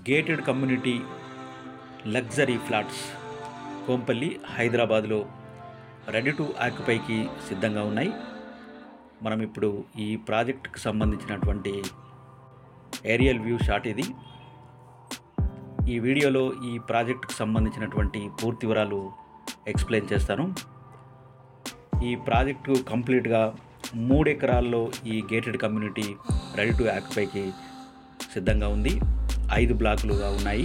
gated community luxury flats Kompally హైదరాబాద్లో ready to ఆక్యుపైకి సిద్ధంగా ఉన్నాయి మనం ఇప్పుడు ఈ ప్రాజెక్టుకు సంబంధించినటువంటి ఏరియల్ వ్యూ షాట్ ఇది ఈ వీడియోలో ఈ ప్రాజెక్టుకు సంబంధించినటువంటి పూర్తి వివరాలు ఎక్స్ప్లెయిన్ చేస్తాను ఈ ప్రాజెక్టు కంప్లీట్గా మూడు ఎకరాల్లో ఈ గేటెడ్ కమ్యూనిటీ రెడీ టు ఆక్యుపైకి సిద్ధంగా ఉంది ఐదు బ్లాకులుగా ఉన్నాయి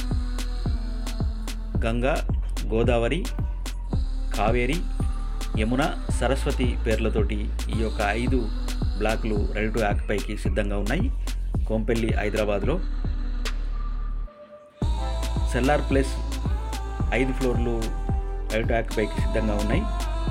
గంగా గోదావరి కావేరి యమున సరస్వతి పేర్లతోటి ఈ యొక్క ఐదు బ్లాకులు రెడీ టు ఆక్యుపైకి సిద్ధంగా ఉన్నాయి కోంపల్లి హైదరాబాద్లో సెల్లార్ ప్లస్ ఐదు ఫ్లోర్లు రెడీ టు ఆక్యుపైకి సిద్ధంగా ఉన్నాయి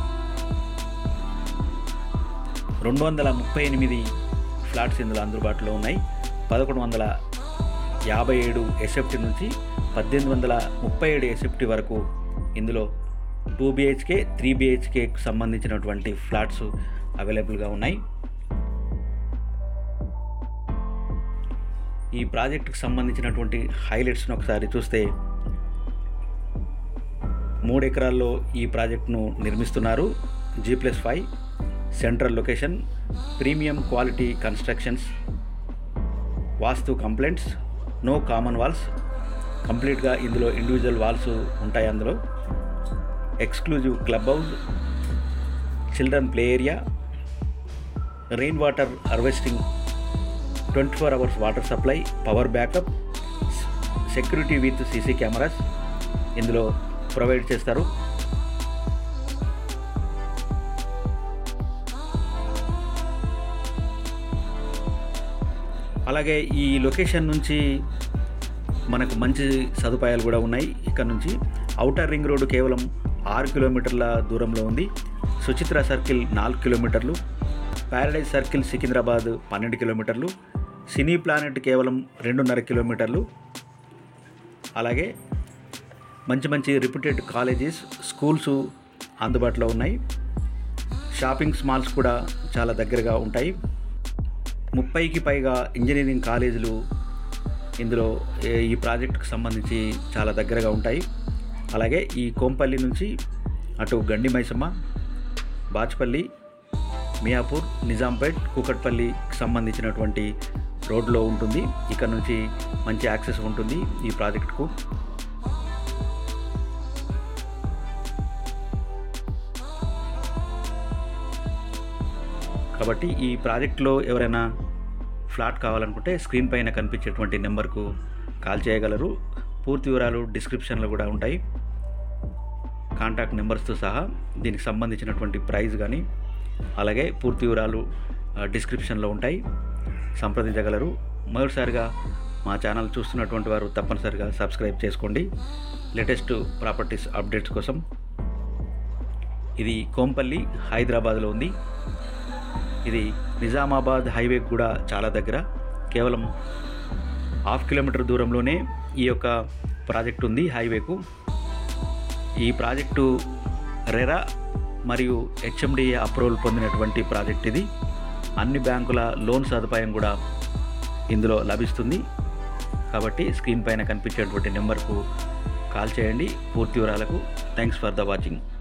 రెండు వందల ముప్పై ఎనిమిది ఫ్లాట్స్ ఇందులో అందుబాటులో ఉన్నాయి పదకొండు వందల యాభై ఏడు ఎస్ఎఫ్టీ నుంచి పద్దెనిమిది వందల ముప్పై ఏడు ఎస్ఎఫ్టీ వరకు ఇందులో టూ బిహెచ్కే త్రీ బిహెచ్కేకి సంబంధించినటువంటి ఫ్లాట్స్ అవైలబుల్గా ఉన్నాయి ఈ ప్రాజెక్టుకు సంబంధించినటువంటి హైలైట్స్ను ఒకసారి చూస్తే మూడు ఎకరాల్లో ఈ ప్రాజెక్టును నిర్మిస్తున్నారు G plus five central location premium quality constructions vastu complaints no common walls కంప్లీట్గా ఇందులో ఇండివిజువల్ వాల్స్ ఉంటాయి అందులో exclusive club house children play area rain water harvesting twenty four hours water supply power backup security with CC cameras ఇందులో provide చేస్తారు అలాగే ఈ location నుంచి మనకు మంచి సదుపాయాలు కూడా ఉన్నాయి ఇక్కడ నుంచి ఔటర్ రింగ్ రోడ్డు కేవలం ఆరు కిలోమీటర్ల దూరంలో ఉంది సుచిత్ర సర్కిల్ నాలుగు కిలోమీటర్లు ప్యారడైజ్ సర్కిల్ సికింద్రాబాద్ పన్నెండు కిలోమీటర్లు సినీ ప్లానెట్ కేవలం రెండున్నర కిలోమీటర్లు అలాగే మంచి మంచి రిప్యూటెడ్ కాలేజెస్ స్కూల్స్ అందుబాటులో ఉన్నాయి షాపింగ్ మాల్స్ కూడా చాలా దగ్గరగా ఉంటాయి ముప్పైకి పైగా ఇంజనీరింగ్ కాలేజీలు ఇందులో ఏ- ఈ ప్రాజెక్టుకు సంబంధించి చాలా దగ్గరగా ఉంటాయి అలాగే ఈ కోంపల్లి నుంచి అటు గండి మైసమ్మ బాచ్పల్లి మియాపూర్ నిజాంపేట్ కూకట్పల్లికి సంబంధించినటువంటి రోడ్లో ఉంటుంది ఇక్కడ నుంచి మంచి యాక్సెస్ ఉంటుంది ఈ ప్రాజెక్టుకు కాబట్టి ఈ ప్రాజెక్ట్లో ఎవరైనా ఫ్లాట్ కావాలనుకుంటే స్క్రీన్ పైన కనిపించేటువంటి నెంబర్కు కాల్ చేయగలరు పూర్తి వివరాలు డిస్క్రిప్షన్లో కూడా ఉంటాయి కాంటాక్ట్ నెంబర్స్తో సహా దీనికి సంబంధించినటువంటి ప్రైస్ కానీ అలాగే పూర్తి వివరాలు ఆ, డిస్క్రిప్షన్లో ఉంటాయి సంప్రదించగలరు మొదటిసారిగా మా ఛానల్ చూస్తున్నటువంటి వారు తప్పనిసరిగా సబ్స్క్రైబ్ చేసుకోండి లేటెస్ట్ ప్రాపర్టీస్ అప్డేట్స్ కోసం ఇది కోంపల్లి హైదరాబాద్లో ఉంది ఇది నిజామాబాద్ హైవే కూడా చాలా దగ్గర కేవలం హాఫ్ కిలోమీటర్ దూరంలోనే ఈ యొక్క ప్రాజెక్ట్ ఉంది హైవేకు ఈ ప్రాజెక్టు రెరా మరియు హెచ్ఎండిఏ అప్రూవల్ పొందినటువంటి ప్రాజెక్ట్ ఇది అన్ని బ్యాంకుల లోన్ సదుపాయం కూడా ఇందులో లభిస్తుంది కాబట్టి స్క్రీన్ పైన కనిపించేటువంటి నెంబర్కు కాల్ చేయండి పూర్తి వివరాలకు థ్యాంక్స్ ఫర్ ద వాచింగ్